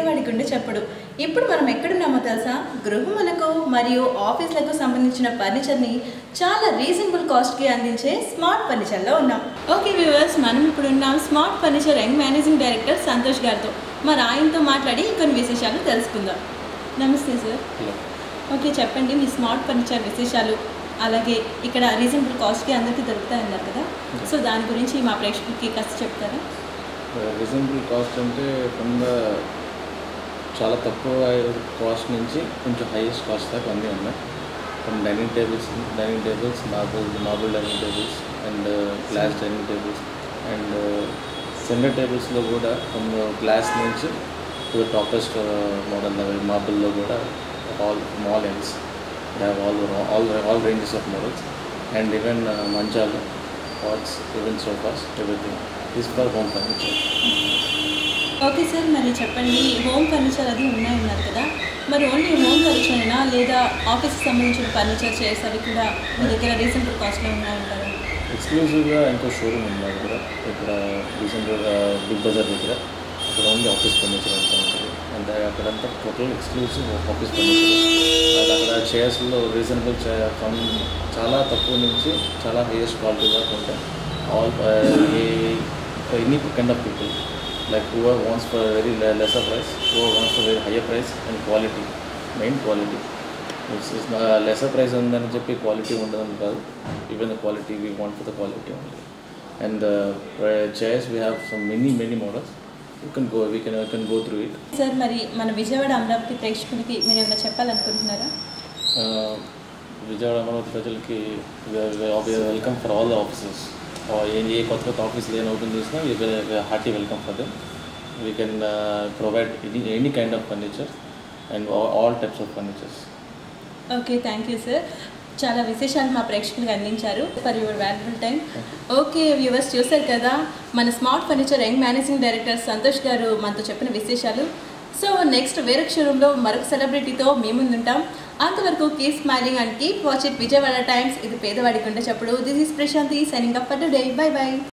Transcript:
పేదవాడి గుండె చప్పుడు ఇప్పుడు మనం ఎక్కడున్నామో తెలుసా గృహములకు మరియు ఆఫీసులకు సంబంధించిన ఫర్నిచర్ని చాలా రీజనబుల్ కాస్ట్కి అందించే స్మార్ట్ ఫర్నిచర్లో ఉన్నాం ఓకే వ్యూవర్స్ మనం ఇప్పుడు ఉన్నాం smart furniture young managing director Santosh గారితో మరి ఆయనతో మాట్లాడి కొన్ని విశేషాలు తెలుసుకుందాం నమస్తే సార్ హలో ఓకే చెప్పండి మీ స్మార్ట్ ఫర్నిచర్ విశేషాలు అలాగే ఇక్కడ రీజనబుల్ కాస్ట్కి అందరికీ దొరుకుతాయి అన్నారు కదా సో దాని గురించి మా ప్రేక్షకులకి కాస్త చెప్తారా రీజనబుల్ కాస్ట్ అంటే ఫ్రమ్ ద చాలా తక్కువ కాస్ట్ నుంచి కొంచెం హైయెస్ట్ కాస్ట్ దాకా అన్నీ ఉన్నాయి from dining tables dining tables marble marble dining tables and glass dining tables and centre టేబుల్స్లో కూడా ఫ్రమ్ గ్లాస్ నుంచి టు టాపెస్ట్ మోడల్ లెవెల్ మార్బుల్లో కూడా all all ends have all all all ranges of models and even మంచాలు pots even sofas everything this for home furniture okay sir మరి చెప్పండి home furniture అది ఉన్నాయన్నారు కదా మరి ఓన్లీ హోమ్ ఫర్నిచరేనా లేదా ఆఫీస్కి సంబంధించిన ఫర్నిచర్ చైర్స్ అవి కూడా మీ దగ్గర రీజనబుల్ కాస్ట్లో ఉన్నాయంటారా ఎక్స్క్లూజివ్గా ఇంకో షోరూమ్ ఉంది మా దగ్గర ఇక్కడ రీసెంట్గా బిగ్ బజార్ దగ్గర అక్కడ ఓన్లీ ఆఫీస్ ఫర్నిచర్ అంతా ఉంటుంది అంటే అక్కడంతా టోటల్ ఎక్స్క్లూజివ్ ఆఫీస్ ఫర్నిచర్ అక్కడ చైర్స్లో రీజనబుల్ ఫ్రమ్ చాలా తక్కువ నుంచి చాలా హైయెస్ట్ క్వాలిటీ దాకా ఉంటాయి all a any kind of people like who wants for very lesser price who wants for very higher price and quality main quality it's it's lesser price ఉందని చెప్పి quality ఉండదని కాదు even the quality we want for the quality only and chairs we have some many many models you can go we can you can go through it sir మరి మన విజయవాడ అమరావతి ప్రేక్షకులకి మీరు ఏమైనా చెప్పాలనుకుంటున్నారా విజయవాడ అమరావతి ప్రజలకి welcome for all the offices a a కొత్త కొత్త ఆఫీసులు ఏమైనా ఓపెన్ చేసినా we hearty welcome for them we can provide any any kind of furniture and all types of furnitures okay thank you sir చాలా విశేషాలు మా ప్రేక్షకులకు అందించారు for your valuable time okay viewers చూశారు కదా మన smart furniture young managing director Santosh garu మనతో చెప్పిన విశేషాలు సో నెక్స్ట్ వేరే క్షణంలో మరొక సెలబ్రిటీతో మీ ముందుంటాం అంతవరకు keep smiling and keep watch it Vijayawada times ఇది పేదవాడి గుండె చప్పుడు this is Prashanthi signing up for day bye by